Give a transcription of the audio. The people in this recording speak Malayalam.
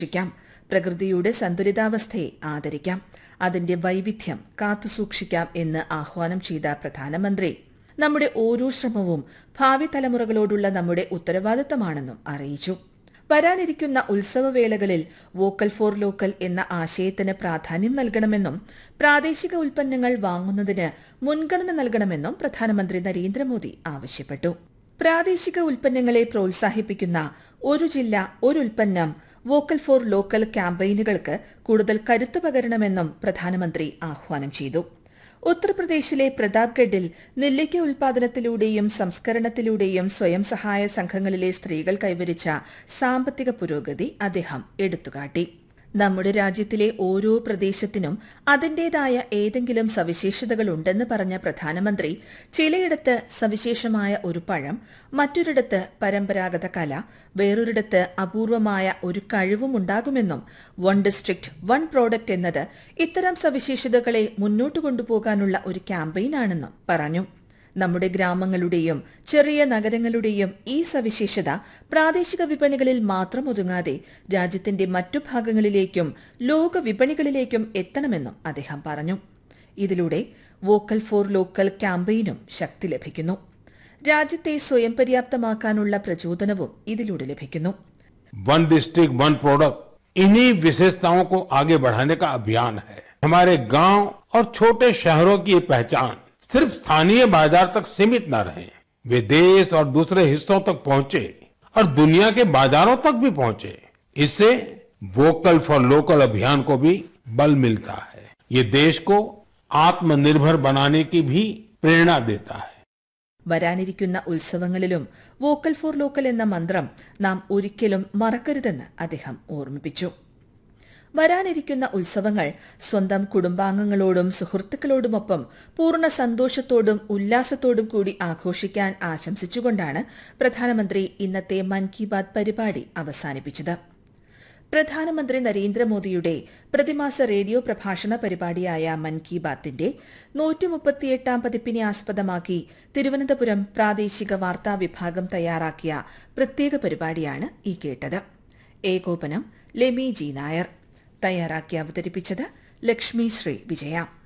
സംരക്ഷിക്കാം പ്രകൃതിയുടെ സന്തുലിതാവസ്ഥയെ ആദരിക്കാം അതിന്റെ വൈവിധ്യം കാത്തുസൂക്ഷിക്കാം എന്ന് ആഹ്വാനം ചെയ്ത പ്രധാനമന്ത്രി നമ്മുടെ ഓരോ ശ്രമവും ഭാവി തലമുറകളോടുള്ള നമ്മുടെ ഉത്തരവാദിത്തമാണെന്നും അറിയിച്ചു വരാനിരിക്കുന്ന ഉത്സവവേളകളിൽ വോക്കൽ ഫോർ ലോക്കൽ എന്ന ആശയത്തിന് പ്രാധാന്യം നൽകണമെന്നും പ്രാദേശിക ഉൽപ്പന്നങ്ങൾ വാങ്ങുന്നതിന് മുൻഗണന നൽകണമെന്നും പ്രധാനമന്ത്രി നരേന്ദ്രമോദി ആവശ്യപ്പെട്ടു പ്രാദേശിക ഉൽപ്പന്നങ്ങളെ പ്രോത്സാഹിപ്പിക്കുന്ന ഒരു ജില്ല ഒരു ഉൽപ്പന്നം വോക്കൽ ഫോർ ലോക്കൽ ക്യാമ്പയിനുകൾക്ക് കൂടുതൽ കരുത്ത് പകരണമെന്നും പ്രധാനമന്ത്രി ആഹ്വാനം ചെയ്തു ഉത്തർപ്രദേശിലെ പ്രതാപ്ഗഡിൽ നെല്ലിക്ക ഉൽപാദനത്തിലൂടെയും സംസ്കരണത്തിലൂടെയും സ്വയം സഹായ സംഘങ്ങളിലെ സ്ത്രീകൾ കൈവരിച്ച സാമ്പത്തിക പുരോഗതി അദ്ദേഹം എടുത്തുകാട്ടി നമ്മുടെ രാജ്യത്തിലെ ഓരോ പ്രദേശത്തിനും അതിന്റേതായ ഏതെങ്കിലും സവിശേഷതകൾ ഉണ്ടെന്ന് പറഞ്ഞ പ്രധാനമന്ത്രി ചിലയിടത്ത് സവിശേഷമായ ഒരു പഴം മറ്റൊരിടത്ത് പരമ്പരാഗത കല വേറൊരിടത്ത് അപൂർവമായ ഒരു കഴിവും ഉണ്ടാകുമെന്നും വൺ ഡിസ്ട്രിക്ട് വൺ പ്രോഡക്റ്റ് എന്നത് ഇത്തരം സവിശേഷതകളെ മുന്നോട്ട് കൊണ്ടുപോകാനുള്ള ഒരു ക്യാമ്പയിനാണെന്നും പറഞ്ഞു നമ്മുടെ ഗ്രാമങ്ങളുടെയും ചെറിയ നഗരങ്ങളുടെയും ഈ സവിശേഷത പ്രാദേശിക വിപണികളിൽ മാത്രം ഒതുങ്ങാതെ രാജ്യത്തിന്റെ മറ്റു ഭാഗങ്ങളിലേക്കും ലോക വിപണികളിലേക്കും എത്തണമെന്നും അദ്ദേഹം പറഞ്ഞു ഇതിലൂടെ വോക്കൽ ഫോർ ലോക്കൽ ക്യാമ്പയിനും ശക്തി ലഭിക്കുന്നു രാജ്യത്തെ സ്വയം പര്യാപ്തമാക്കാനുള്ള പ്രചോദനവും ഇതിലൂടെ ലഭിക്കുന്നു वन डिस्ट्रिक्ट वन प्रोडक्ट इन्हीं विशेषताओं को आगे बढ़ाने का अभियान है हमारे गांव और छोटे शहरों की ये पहचान सिर्फ स्थानीय बाजार तक सीमित न रहे वे देश और दूसरे हिस्सों तक पहुंचे और दुनिया के बाजारों तक भी पहुंचे इससे वोकल फॉर लोकल अभियान को भी बल मिलता है ये देश को आत्मनिर्भर बनाने की भी प्रेरणा देता है വരാനിരിക്കുന്ന ഉത്സവങ്ങളിലും വോക്കൽ ഫോർ ലോക്കൽ എന്ന മന്ത്രം നാം ഒരിക്കലും മറക്കരുതെന്ന് അദ്ദേഹം ഓർമ്മിപ്പിച്ചു വരാനിരിക്കുന്ന ഉത്സവങ്ങൾ സ്വന്തം കുടുംബാംഗങ്ങളോടും സുഹൃത്തുക്കളോടുമൊപ്പം പൂർണ്ണ സന്തോഷത്തോടും ഉല്ലാസത്തോടും കൂടി ആഘോഷിക്കാൻ ആശംസിച്ചുകൊണ്ടാണ് പ്രധാനമന്ത്രി ഇന്നത്തെ മൻ കി ബാത് പരിപാടി അവസാനിപ്പിച്ചത് പ്രധാനമന്ത്രി നരേന്ദ്രമോദിയുടെ പ്രതിമാസ റേഡിയോ പ്രഭാഷണ പരിപാടിയായ മൻ കി ബാത്തിന്റെ നൂറ്റിമുപ്പത്തിയെട്ടാം പതിപ്പിനെ ആസ്പദമാക്കി തിരുവനന്തപുരം പ്രാദേശിക വാർത്താ വിഭാഗം തയ്യാറാക്കിയ പ്രത്യേക പരിപാടിയാണ് ഈ കേട്ടത് ഏകോപനം ലെമി ജി നായർ തയ്യാറാക്കി അവതരിപ്പിച്ചത് ലക്ഷ്മി ശ്രീ വിജയ